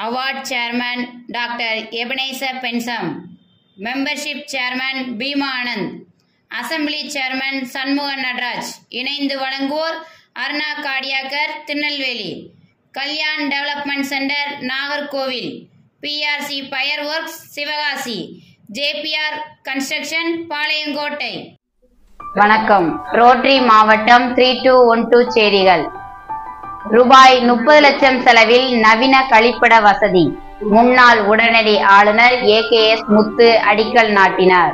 Award Chairman Dr. Ebenezer Pensam, Membership Chairman Bhima Anand assembly chairman Shanmugan Nataraj இணைந்து வழங்குவோர் Aruna Kadiyakkar Tirunelveli Kalyan development centre Nagercoil PRC fireworks Sivakasi JPR construction Palayamkottai வணக்கம் rotary மாவட்டம் three two one two செய்திகள் ரூபாய் முப்பது லட்சம் செலவில் நவீன கழிப்பிட வசதி முன்னாள் உடனடி ஆளுநர் ஏ கே எஸ் முத்து அடிக்கல் நாட்டினார்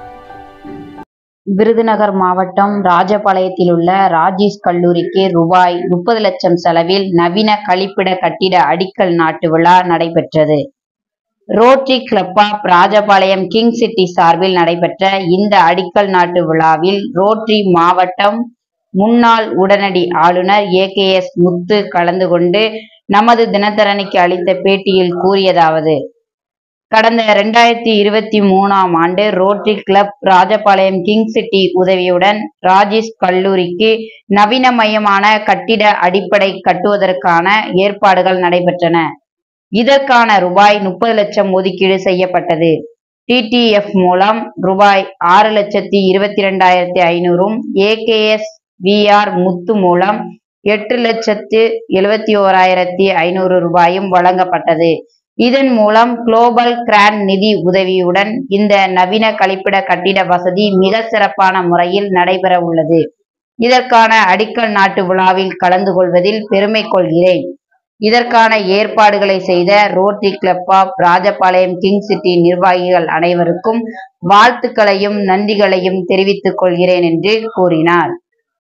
விருதுநகர் மாவட்டம் ராஜபாளையத்தில் உள்ள ராஜீஸ் கல்லூரிக்கு ரூபாய் முப்பது லட்சம் செலவில் நவீன கழிப்பிட கட்டிட அடிக்கல் நாட்டு விழா நடைபெற்றது rotary club of Rajapalayam king city சார்பில் நடைபெற்ற இந்த அடிக்கல் நாட்டு விழாவில் ரோட்டரி மாவட்டம் முன்னாள் உடனடி ஆளுநர் ஏ கே எஸ் முத்து கலந்து கொண்டு நமது தினத்தரணிக்கு அளித்த பேட்டியில் கூறியதாவது கடந்த இரண்டாயிரத்தி இருபத்தி மூணாம் ஆண்டு rotary club Rajapalayam king city உதவியுடன் ராஜேஷ் கல்லூரிக்கு நவீனமயமான கட்டிட அடிப்படை கட்டுவதற்கான ஏற்பாடுகள் நடைபெற்றன இதற்கான ரூபாய் முப்பது லட்சம் ஒதுக்கீடு செய்யப்பட்டது டிடிஎஃப் மூலம் ரூபாய் ஆறு லட்சத்தி இருபத்தி ரெண்டாயிரத்தி ஐநூறும் ஏகேஎஸ் விஆர் முத்து மூலம் எட்டு லட்சத்து எழுபத்தி ஓராயிரத்தி ஐநூறு ரூபாயும் வழங்கப்பட்டது இதன் மூலம் குளோபல் கிராண்ட் நிதி உதவியுடன் இந்த நவீன கழிப்பிட கட்டிட வசதி மிக சிறப்பான முறையில் நடைபெற உள்ளது இதற்கான அடிக்கல் நாட்டு விழாவில் கலந்து கொள்வதில் பெருமை கொள்கிறேன் இதற்கான ஏற்பாடுகளை செய்த rotary club of Rajapalayam king city நிர்வாகிகள் அனைவருக்கும் வாழ்த்துக்களையும் நன்றிகளையும் தெரிவித்துக் கொள்கிறேன் என்று கூறினார்